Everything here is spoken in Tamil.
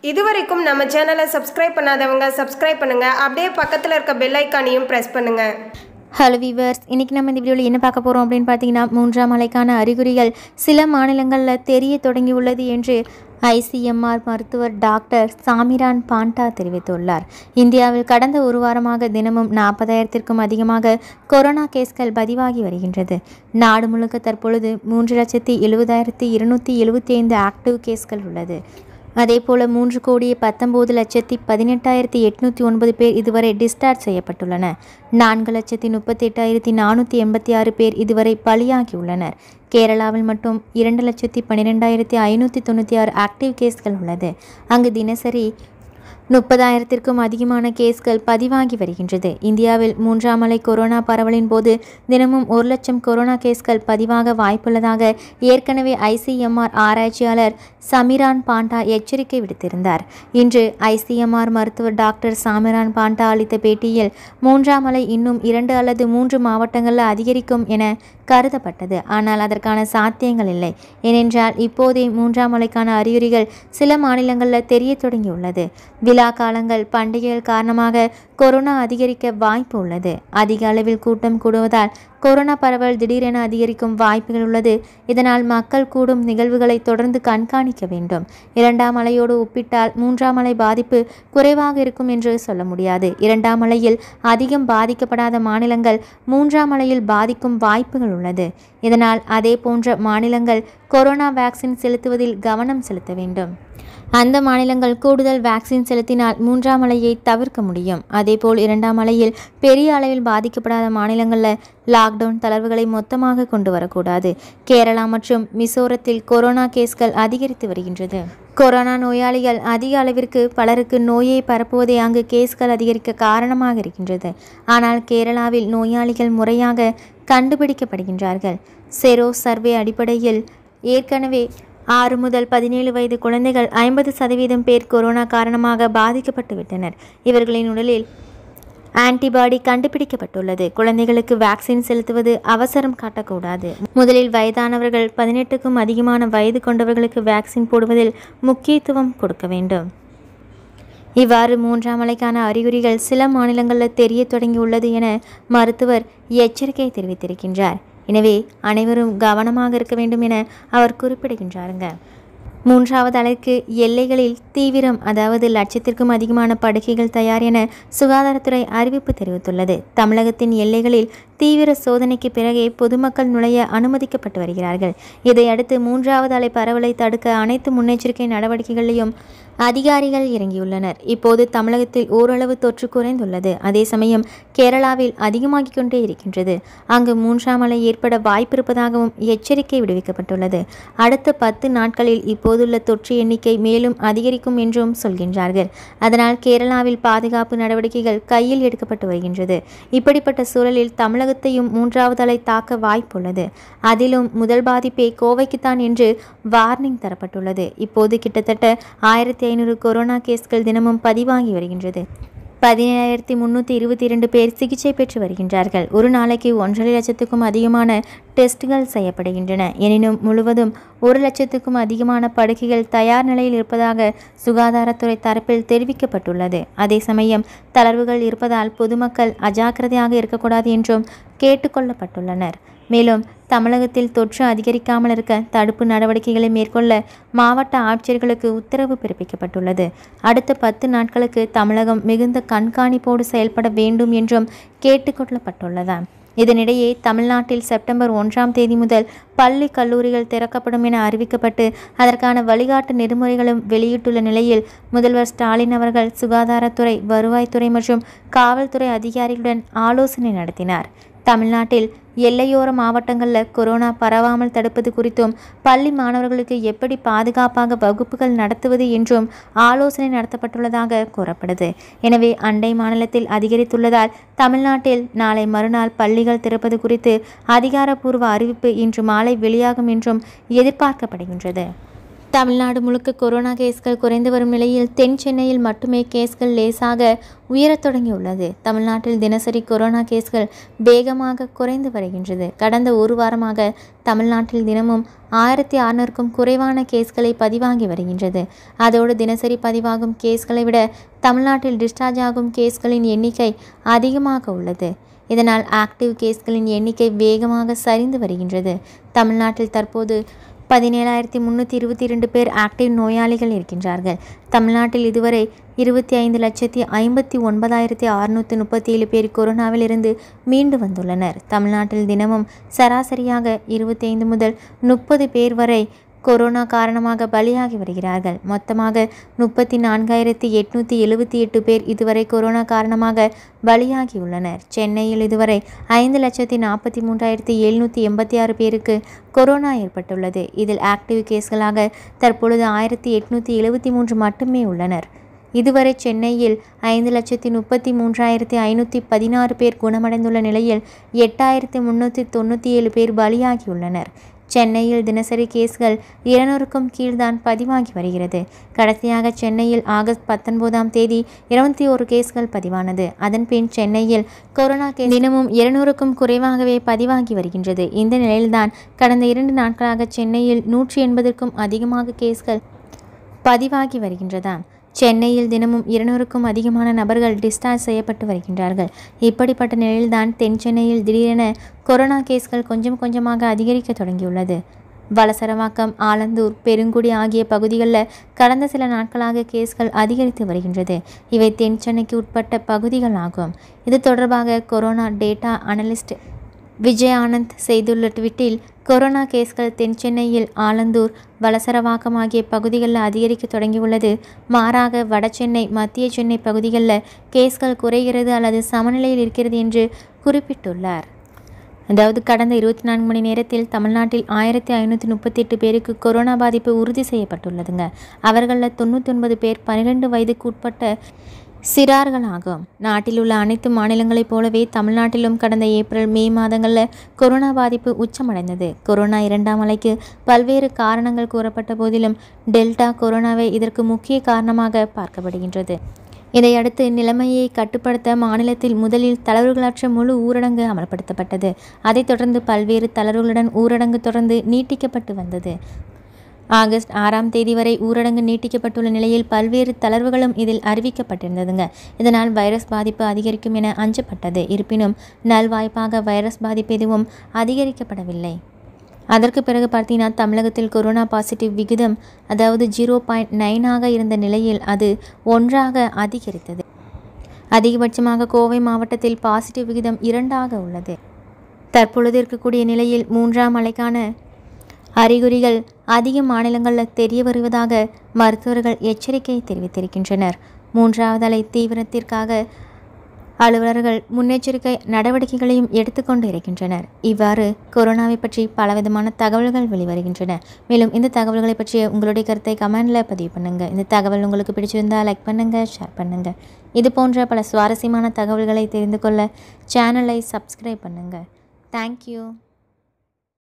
இதுவரைக்கும் நம்ம சேனலை சப்ஸ்கிரைப் பண்ணாதவங்க சப்ஸ்கிரைப் பண்ணுங்க அப்படியே பக்கத்தில் இருக்க பெல் ஐக்கானையும் ப்ரெஸ் பண்ணுங்க ஹலோ வீவர்ஸ் இன்றைக்கி நம்ம இந்த வீடியோவில் என்ன பார்க்க போகிறோம் அப்படின்னு பார்த்தீங்கன்னா மூன்றாம் அலைக்கான அறிகுறிகள் சில மாநிலங்களில் தெரிய தொடங்கியுள்ளது என்று ஐசிஎம்ஆர் மருத்துவர் டாக்டர் சாமிரான் பாண்டா தெரிவித்துள்ளார் இந்தியாவில் கடந்த ஒரு வாரமாக தினமும் நாற்பதாயிரத்திற்கும் அதிகமாக கொரோனா கேஸ்கள் பதிவாகி வருகின்றது நாடு முழுக்க தற்பொழுது மூன்று லட்சத்தி எழுபதாயிரத்தி இருநூற்றி எழுபத்தி ஐந்து ஆக்டிவ் கேஸ்கள் உள்ளது அதேபோல மூன்று கோடியே பத்தொன்பது லட்சத்தி பதினெட்டாயிரத்தி எட்நூற்றி ஒன்பது பேர் இதுவரை டிஸ்சார்ஜ் செய்யப்பட்டுள்ளன நான்கு லட்சத்தி முப்பத்தி எட்டாயிரத்தி நானூற்றி எண்பத்தி ஆறு பேர் இதுவரை பலியாகியுள்ளனர் கேரளாவில் மட்டும் இரண்டு லட்சத்தி பன்னிரெண்டாயிரத்தி ஐநூற்றி தொண்ணூற்றி ஆறு ஆக்டிவ் கேஸ்கள் உள்ளது அங்கு தினசரி முப்பதாயிரத்திற்கும் அதிகமான கேஸ்கள் பதிவாகி வருகின்றது இந்தியாவில் மூன்றாம் அலை கொரோனா பரவலின் போது தினமும் ஒரு லட்சம் கொரோனா கேஸ்கள் பதிவாக வாய்ப்புள்ளதாக ஏற்கனவே ஐசிஎம்ஆர் ஆராய்ச்சியாளர் சமிரான் பாண்டா எச்சரிக்கை விடுத்திருந்தார் இன்று ஐசிஎம்ஆர் மருத்துவர் டாக்டர் சாமிரான் பாண்டா அளித்த பேட்டியில் மூன்றாம் அலை இன்னும் இரண்டு அல்லது மூன்று மாவட்டங்களில் அதிகரிக்கும் என கருதப்பட்டது ஆனால் அதற்கான சாத்தியங்கள் இல்லை ஏனென்றால் இப்போதே மூன்றாம் அலைக்கான அறிகுறிகள் சில மாநிலங்களில் தெரிய தொடங்கியுள்ளது விழா காலங்கள் பண்டிகைகள் காரணமாக கொரோனா அதிகரிக்க வாய்ப்பு உள்ளது அதிக அளவில் கூட்டம் கூடுவதால் கொரோனா பரவல் திடீரென அதிகரிக்கும் வாய்ப்புகள் உள்ளது இதனால் மக்கள் கூடும் நிகழ்வுகளை தொடர்ந்து கண்காணிக்க வேண்டும் இரண்டாம் அலையோடு ஒப்பிட்டால் மூன்றாம் அலை பாதிப்பு குறைவாக இருக்கும் என்று சொல்ல முடியாது இரண்டாம் அலையில் அதிகம் பாதிக்கப்படாத மாநிலங்கள் மூன்றாம் அலையில் பாதிக்கும் வாய்ப்புகள் உள்ளது இதனால் அதே போன்ற மாநிலங்கள் கொரோனா வேக்சின் செலுத்துவதில் கவனம் செலுத்த வேண்டும் அந்த மாநிலங்கள் கூடுதல் வேக்சின் செலுத்தினால் மூன்றாம் அலையை தவிர்க்க முடியும் அதேபோல் இரண்டாம் அலையில் பெரிய அளவில் பாதிக்கப்படாத மாநிலங்களில் லாக்டவுன் தளர்வுகளை மொத்தமாக கொண்டு வரக்கூடாது கேரளா மற்றும் மிசோரத்தில் கொரோனா கேஸ்கள் அதிகரித்து வருகின்றது கொரோனா நோயாளிகள் அதிக அளவிற்கு பலருக்கு நோயை பரப்புவதே அங்கு கேஸ்கள் அதிகரிக்க காரணமாக இருக்கின்றது ஆனால் கேரளாவில் நோயாளிகள் முறையாக கண்டுபிடிக்கப்படுகின்றார்கள் செரோ சர்வே அடிப்படையில் ஏற்கனவே ஆறு முதல் பதினேழு வயது குழந்தைகள் ஐம்பது சதவீதம் பேர் கொரோனா காரணமாக பாதிக்கப்பட்டு விட்டனர் இவர்களின் உடலில் ஆன்டிபாடி கண்டுபிடிக்கப்பட்டுள்ளது குழந்தைகளுக்கு வேக்சின் செலுத்துவது அவசரம் காட்டக்கூடாது முதலில் வயதானவர்கள் பதினெட்டுக்கும் அதிகமான வயது கொண்டவர்களுக்கு வேக்சின் போடுவதில் முக்கியத்துவம் கொடுக்க வேண்டும் இவ்வாறு மூன்றாம் அலைக்கான அறிகுறிகள் சில மாநிலங்களில் தெரிய தொடங்கியுள்ளது என மருத்துவர் எச்சரிக்கை தெரிவித்திருக்கின்றார் எனவே அனைவரும் கவனமாக இருக்க வேண்டும் என அவர் குறிப்பிடுகின்றாருங்க மூன்றாவது அலைக்கு எல்லைகளில் தீவிரம் அதாவது லட்சத்திற்கும் அதிகமான படுக்கைகள் தயார் என சுகாதாரத்துறை அறிவிப்பு தெரிவித்துள்ளது தமிழகத்தின் எல்லைகளில் தீவிர சோதனைக்கு பிறகே பொதுமக்கள் நுழைய அனுமதிக்கப்பட்டு வருகிறார்கள் இதையடுத்து மூன்றாவது அலை பரவலை தடுக்க அனைத்து முன்னெச்சரிக்கை நடவடிக்கைகளையும் அதிகாரிகள் இறங்கியுள்ளனர் இப்போது தமிழகத்தில் ஓரளவு தொற்று குறைந்துள்ளது அதே சமயம் கேரளாவில் அதிகமாகிக் கொண்டே இருக்கின்றது அங்கு மூன்றாம் அலை ஏற்பட வாய்ப்பிருப்பதாகவும் எச்சரிக்கை விடுவிக்கப்பட்டுள்ளது அடுத்த பத்து நாட்களில் இப்போதுள்ள தொற்று எண்ணிக்கை மேலும் அதிகரிக்கும் என்றும் சொல்கின்றார்கள் அதனால் கேரளாவில் பாதுகாப்பு நடவடிக்கைகள் கையில் எடுக்கப்பட்டு வருகின்றது இப்படிப்பட்ட சூழலில் தமிழகத்தையும் மூன்றாவது அலை தாக்க வாய்ப்புள்ளது அதிலும் முதல் பாதிப்பே கோவைக்குத்தான் என்று வார்னிங் தரப்பட்டுள்ளது இப்போது கிட்டத்தட்ட ஆயிரத்தி ஐநூறு கொரோனா கேஸ்கள் தினமும் பதிவாகி வருகின்றது பதினேழாயிரத்தி முந்நூற்றி இருபத்தி இரண்டு பேர் சிகிச்சை பெற்று வருகின்றார்கள் ஒரு நாளைக்கு ஒன்றரை லட்சத்துக்கும் அதிகமான டெஸ்ட்டுகள் செய்யப்படுகின்றன எனினும் முழுவதும் ஒரு லட்சத்துக்கும் அதிகமான படுக்கைகள் தயார் நிலையில் இருப்பதாக சுகாதாரத்துறை தரப்பில் தெரிவிக்கப்பட்டுள்ளது அதே சமயம் தளர்வுகள் இருப்பதால் பொதுமக்கள் அஜாக்கிரதையாக இருக்கக்கூடாது என்றும் கேட்டுக்கொள்ளப்பட்டுள்ளனர் மேலும் தமிழகத்தில் தொற்று அதிகரிக்காமல் இருக்க தடுப்பு நடவடிக்கைகளை மேற்கொள்ள மாவட்ட ஆட்சியர்களுக்கு உத்தரவு பிறப்பிக்கப்பட்டுள்ளது அடுத்த பத்து நாட்களுக்கு தமிழகம் மிகுந்த கண்காணிப்போடு செயல்பட வேண்டும் என்றும் கேட்டுக்கொள்ளப்பட்டுள்ளது இதனிடையே தமிழ்நாட்டில் செப்டம்பர் ஒன்றாம் தேதி முதல் பள்ளி கல்லூரிகள் திறக்கப்படும் என அறிவிக்கப்பட்டு அதற்கான வழிகாட்டு நெறிமுறைகளும் வெளியிட்டுள்ள நிலையில் முதல்வர் ஸ்டாலின் அவர்கள் சுகாதாரத்துறை வருவாய்த்துறை மற்றும் காவல்துறை அதிகாரிகளுடன் ஆலோசனை நடத்தினார் தமிழ்நாட்டில் எல்லையோர மாவட்டங்களில் கொரோனா பரவாமல் தடுப்பது குறித்தும் பள்ளி மாணவர்களுக்கு எப்படி பாதுகாப்பாக வகுப்புகள் நடத்துவது என்றும் ஆலோசனை நடத்தப்பட்டுள்ளதாக கூறப்படுது எனவே அண்டை மாநிலத்தில் அதிகரித்துள்ளதால் தமிழ்நாட்டில் நாளை மறுநாள் பள்ளிகள் திறப்பது குறித்து அதிகாரப்பூர்வ அறிவிப்பு இன்று மாலை வெளியாகும் என்றும் எதிர்பார்க்கப்படுகின்றது தமிழ்நாடு முழுக்க கொரோனா கேஸ்கள் குறைந்து வரும் நிலையில் தென் சென்னையில் மட்டுமே கேஸ்கள் லேசாக உயரத் தொடங்கியுள்ளது தமிழ்நாட்டில் தினசரி கொரோனா கேஸ்கள் வேகமாக குறைந்து வருகின்றது கடந்த ஒரு வாரமாக தமிழ்நாட்டில் தினமும் ஆயிரத்தி அறுநூறுக்கும் குறைவான கேஸ்களை பதிவாகி வருகின்றது அதோடு தினசரி பதிவாகும் கேஸ்களை விட தமிழ்நாட்டில் டிஸ்சார்ஜ் ஆகும் கேஸ்களின் எண்ணிக்கை அதிகமாக உள்ளது இதனால் ஆக்டிவ் கேஸ்களின் எண்ணிக்கை வேகமாக சரிந்து வருகின்றது தமிழ்நாட்டில் தற்போது பதினேழாயிரத்தி முந்நூற்றி இருபத்தி ரெண்டு பேர் ஆக்டிவ் நோயாளிகள் இருக்கின்றார்கள் தமிழ்நாட்டில் இதுவரை இருபத்தி ஐந்து லட்சத்தி ஐம்பத்தி ஒன்பதாயிரத்தி அறுநூற்றி முப்பத்தி ஏழு பேர் கொரோனாவில் இருந்து மீண்டு வந்துள்ளனர் தமிழ்நாட்டில் தினமும் சராசரியாக இருபத்தி ஐந்து முதல் முப்பது பேர் வரை கொரோனா காரணமாக பலியாகி வருகிறார்கள் மொத்தமாக முப்பத்தி நான்காயிரத்தி எட்நூற்றி எழுபத்தி எட்டு பேர் இதுவரை கொரோனா காரணமாக பலியாகியுள்ளனர் சென்னையில் இதுவரை ஐந்து லட்சத்தி நாற்பத்தி மூன்றாயிரத்தி எழுநூற்றி எண்பத்தி ஆறு பேருக்கு கொரோனா ஏற்பட்டுள்ளது இதில் ஆக்டிவ் கேஸ்களாக தற்பொழுது ஆயிரத்தி எட்நூற்றி எழுபத்தி மூன்று மட்டுமே உள்ளனர் இதுவரை சென்னையில் ஐந்து லட்சத்தி முப்பத்தி மூன்றாயிரத்தி ஐநூற்றி பதினாறு பேர் குணமடைந்துள்ள நிலையில் எட்டாயிரத்தி முன்னூற்றி தொண்ணூற்றி ஏழு பேர் பலியாகியுள்ளனர் சென்னையில் தினசரி கேஸ்கள் இருநூறுக்கும் கீழ்தான் பதிவாகி வருகிறது கடைசியாக சென்னையில் ஆகஸ்ட் பத்தொன்பதாம் தேதி இருபத்தி ஒரு கேஸ்கள் பதிவானது அதன்பின் சென்னையில் கொரோனா கேஸ் தினமும் இருநூறுக்கும் குறைவாகவே பதிவாகி வருகின்றது இந்த நிலையில்தான் கடந்த இரண்டு நாட்களாக சென்னையில் நூற்றி எண்பதற்கும் அதிகமாக கேஸ்கள் பதிவாகி வருகின்றதாம் சென்னையில் தினமும் இருநூறுக்கும் அதிகமான நபர்கள் டிஸ்சார்ஜ் செய்யப்பட்டு வருகின்றார்கள் இப்படிப்பட்ட நிலையில்தான் தென் சென்னையில் திடீரென கொரோனா கேஸ்கள் கொஞ்சம் கொஞ்சமாக அதிகரிக்க தொடங்கியுள்ளது வலசரவாக்கம் ஆலந்தூர் பெருங்குடி ஆகிய பகுதிகளில் கடந்த சில நாட்களாக கேஸ்கள் அதிகரித்து வருகின்றது இவை தென் சென்னைக்கு உட்பட்ட பகுதிகள் ஆகும் இது தொடர்பாக corona data analyst Vijay Anand செய்துள்ள ட்விட்டில் கொரோனா கேஸ்கள் தென் சென்னையில் ஆலந்தூர் வலசரவாக்கம் ஆகிய பகுதிகளில் அதிகரிக்க தொடங்கியுள்ளது மாறாக வடசென்னை மத்திய சென்னை பகுதிகளில் கேஸ்கள் குறைகிறது அல்லது சமநிலையில் இருக்கிறது என்று குறிப்பிட்டுள்ளார் அதாவது கடந்த இருபத்தி நான்கு மணி நேரத்தில் தமிழ்நாட்டில் ஆயிரத்தி ஐநூற்றி முப்பத்தி எட்டு பேருக்கு கொரோனா பாதிப்பு உறுதி செய்யப்பட்டுள்ளதுங்க அவர்களில் தொண்ணூற்றி ஒன்பது பேர் பன்னிரெண்டு வயதுக்கு உட்பட்ட சிறார்களாகும் நாட்டில் உள்ள அனைத்து மாநிலங்களைப் போலவே தமிழ்நாட்டிலும் கடந்த ஏப்ரல் மே மாதங்களில் கொரோனா பாதிப்பு உச்சமடைந்தது கொரோனா இரண்டாம் அலைக்கு பல்வேறு காரணங்கள் கூறப்பட்ட போதிலும் டெல்டா கொரோனாவை இதற்கு முக்கிய காரணமாக பார்க்கப்படுகின்றது இதையடுத்து நிலைமையை கட்டுப்படுத்த மாநிலத்தில் முதலில் தளர்வுகளற்ற முழு ஊரடங்கு அமல்படுத்தப்பட்டது அதைத் தொடர்ந்து பல்வேறு தளர்வுகளுடன் ஊரடங்கு தொடர்ந்து நீட்டிக்கப்பட்டு வந்தது ஆகஸ்ட் ஆறாம் தேதி வரை ஊரடங்கு நீட்டிக்கப்பட்டுள்ள நிலையில் பல்வேறு தளர்வுகளும் இதில் அறிவிக்கப்பட்டிருந்ததுங்க இதனால் வைரஸ் பாதிப்பு அதிகரிக்கும் என அஞ்சப்பட்டது இருப்பினும் நல்வாய்ப்பாக வைரஸ் பாதிப்பு எதுவும் அதிகரிக்கப்படவில்லை அதற்கு பிறகு பார்த்தீங்கன்னா தமிழகத்தில் கொரோனா பாசிட்டிவ் விகிதம் அதாவது ஜீரோ பாயிண்ட் நைனாக இருந்த நிலையில் அது ஒன்றாக அதிகரித்தது அதிகபட்சமாக கோவை மாவட்டத்தில் பாசிட்டிவ் விகிதம் இரண்டாக உள்ளது தற்பொழுது இருக்கக்கூடிய நிலையில் மூன்றாம் அலைக்கான அறிகுறிகள் அதிக மாநிலங்களில் தெரிய வருவதாக மருத்துவர்கள் எச்சரிக்கை தெரிவித்திருக்கின்றனர் மூன்றாவது அலை தீவிரத்திற்காக அலுவலர்கள் முன்னெச்சரிக்கை நடவடிக்கைகளையும் எடுத்துக்கொண்டு இருக்கின்றனர் இவ்வாறு கொரோனாவை பற்றி பலவிதமான தகவல்கள் வெளிவருகின்றன மேலும் இந்த தகவல்களை பற்றிய உங்களுடைய கருத்தை கமெண்டில் பதிவு பண்ணுங்கள் இந்த தகவல் உங்களுக்கு பிடிச்சிருந்தா லைக் பண்ணுங்கள் ஷேர் பண்ணுங்கள் இது போன்ற பல சுவாரஸ்யமான தகவல்களை தெரிந்து கொள்ள சேனலை சப்ஸ்கிரைப் பண்ணுங்கள் தேங்க்யூ